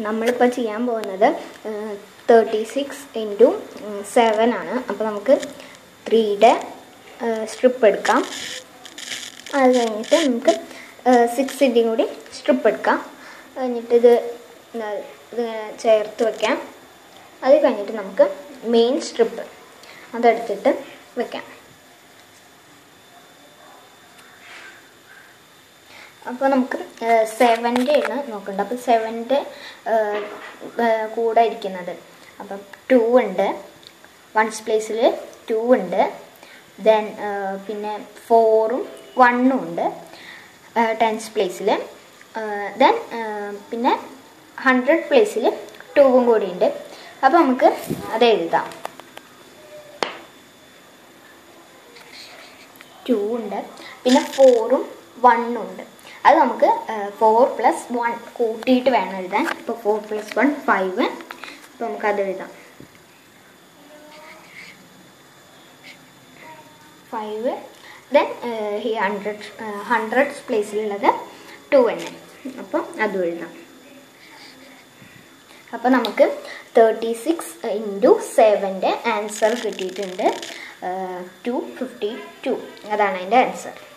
നമ്മളിപ്പോൾ ചെയ്യാൻ പോകുന്നത് തേർട്ടി സിക്സ് ഇൻറ്റു സെവൻ ആണ് അപ്പോൾ നമുക്ക് ത്രീയുടെ സ്ട്രിപ്പ് എടുക്കാം അത് കഴിഞ്ഞിട്ട് നമുക്ക് സിക്സിൻ്റെയും കൂടി സ്ട്രിപ്പ് എടുക്കാം കഴിഞ്ഞിട്ട് ഇത് ഇതിങ്ങനെ ചേർത്ത് വെക്കാം അത് കഴിഞ്ഞിട്ട് നമുക്ക് മെയിൻ സ്ട്രിപ്പ് അതെടുത്തിട്ട് വെക്കാം അപ്പോൾ നമുക്ക് സെവൻ്റെ ആണ് നോക്കേണ്ടത് അപ്പോൾ സെവൻ്റെ കൂടെ ഇരിക്കുന്നത് അപ്പം ടു ഉണ്ട് വൺസ് പ്ലേസിൽ ടു ഉണ്ട് ദെൻ പിന്നെ ഫോറും വണ്ണും ഉണ്ട് ടെൻസ് പ്ലേസിൽ ദെൻ പിന്നെ ഹൺഡ്രഡ് പ്ലേസിൽ ടൂവും കൂടി ഉണ്ട് അപ്പോൾ നമുക്ക് അത് എഴുതാം ടു ഉണ്ട് പിന്നെ ഫോറും വണ്ണും ഉണ്ട് അത് നമുക്ക് ഫോർ പ്ലസ് വൺ കൂട്ടിയിട്ട് വേണം എഴുതാൻ ഇപ്പോൾ ഫോർ പ്ലസ് വൺ ഫൈവ് അപ്പോൾ നമുക്കത് എഴുതാം ഫൈവ് ദെൻ ഈ ഹൺഡ്രഡ് ഹൺഡ്രഡ് പ്ലേസിലുള്ളത് ടു തന്നെ അപ്പം അതും എഴുതാം അപ്പോൾ നമുക്ക് തേർട്ടി സിക്സ് ഇൻറ്റു സെവൻ്റെ ആൻസർ കിട്ടിയിട്ടുണ്ട് ടു ഫിഫ്റ്റി ടു അതാണ് അതിൻ്റെ ആൻസർ